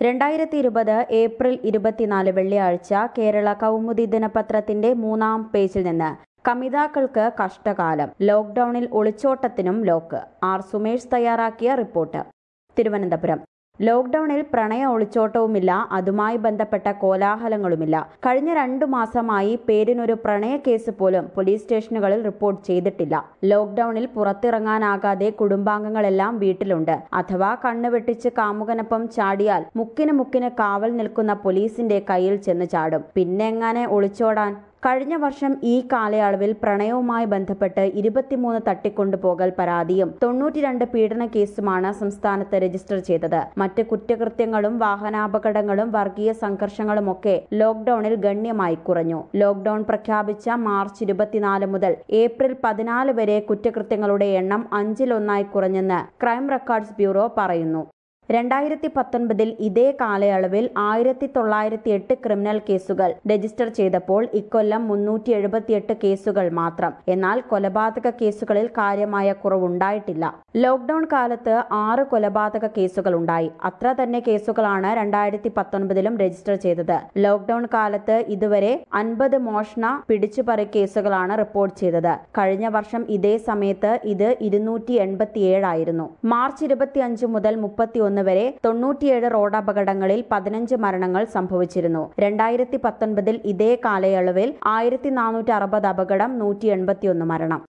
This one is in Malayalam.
രണ്ടായിരത്തി ഇരുപത് ഏപ്രിൽ ഇരുപത്തിനാല് വെള്ളിയാഴ്ച കേരള കൗമുദി ദിനപത്രത്തിന്റെ മൂന്നാം പേജിൽ നിന്ന് കമിതാക്കൾക്ക് കഷ്ടകാലം ലോക്ഡൌണിൽ ഒളിച്ചോട്ടത്തിനും ലോക്ക് ആർ സുമേഷ് തയ്യാറാക്കിയ റിപ്പോർട്ട് തിരുവനന്തപുരം ലോക്ഡൌണിൽ പ്രണയ ഒളിച്ചോട്ടവുമില്ല അതുമായി ബന്ധപ്പെട്ട കോലാഹലങ്ങളുമില്ല കഴിഞ്ഞ രണ്ടു മാസമായി പേരിനൊരു പ്രണയ കേസ് പോലും പോലീസ് സ്റ്റേഷനുകളിൽ റിപ്പോർട്ട് ചെയ്തിട്ടില്ല ലോക്ഡൌണിൽ പുറത്തിറങ്ങാനാകാതെ കുടുംബാംഗങ്ങളെല്ലാം വീട്ടിലുണ്ട് അഥവാ കണ്ണു വെട്ടിച്ച് കാമുകനൊപ്പം ചാടിയാൽ മുക്കിന് മുക്കിന് കാവൽ നിൽക്കുന്ന പോലീസിന്റെ കയ്യിൽ ചെന്ന് ചാടും പിന്നെ എങ്ങനെ ഒളിച്ചോടാൻ കഴിഞ്ഞ വർഷം ഈ കാലയളവിൽ പ്രണയവുമായി ബന്ധപ്പെട്ട് ഇരുപത്തിമൂന്ന് തട്ടിക്കൊണ്ടുപോകൽ പരാതിയും തൊണ്ണൂറ്റിരണ്ട് പീഡന കേസുമാണ് സംസ്ഥാനത്ത് രജിസ്റ്റർ ചെയ്തത് മറ്റ് കുറ്റകൃത്യങ്ങളും വാഹനാപകടങ്ങളും വർഗീയ സംഘർഷങ്ങളുമൊക്കെ ലോക്ഡൌണിൽ ഗണ്യമായി കുറഞ്ഞു ലോക്ഡൌൺ പ്രഖ്യാപിച്ച മാർച്ച് ഇരുപത്തിനാല് മുതൽ ഏപ്രിൽ പതിനാല് വരെ കുറ്റകൃത്യങ്ങളുടെ എണ്ണം അഞ്ചിലൊന്നായി കുറഞ്ഞെന്ന് ക്രൈം റെക്കോർഡ്സ് ബ്യൂറോ പറയുന്നു രണ്ടായിരത്തി പത്തൊൻപതിൽ ഇതേ കാലയളവിൽ ആയിരത്തി തൊള്ളായിരത്തി എട്ട് ക്രിമിനൽ കേസുകൾ രജിസ്റ്റർ ചെയ്തപ്പോൾ ഇക്കൊല്ലം മുന്നൂറ്റി എഴുപത്തിയെട്ട് കേസുകൾ മാത്രം എന്നാൽ കൊലപാതക കേസുകളിൽ കാര്യമായ കുറവുണ്ടായിട്ടില്ല ലോക്ഡൌൺ കാലത്ത് ആറ് കൊലപാതക കേസുകൾ ഉണ്ടായി അത്ര തന്നെ കേസുകളാണ് രണ്ടായിരത്തി പത്തൊൻപതിലും രജിസ്റ്റർ ചെയ്തത് ലോക്ഡൌൺ കാലത്ത് ഇതുവരെ അൻപത് മോഷണ പിടിച്ചുപറി കേസുകളാണ് റിപ്പോർട്ട് ചെയ്തത് കഴിഞ്ഞ വർഷം ഇതേ സമയത്ത് ഇത് ഇരുന്നൂറ്റി എൺപത്തിയേഴായിരുന്നു മാർച്ച് ഇരുപത്തിയഞ്ച് മുതൽ മുപ്പത്തിയൊന്ന് വരെ തൊണ്ണൂറ്റിയേഴ് റോഡപകടങ്ങളിൽ പതിനഞ്ച് മരണങ്ങൾ സംഭവിച്ചിരുന്നു രണ്ടായിരത്തി പത്തൊൻപതിൽ ഇതേ കാലയളവിൽ ആയിരത്തി നാനൂറ്റി അറുപത് അപകടം നൂറ്റി എൺപത്തിയൊന്ന് മരണം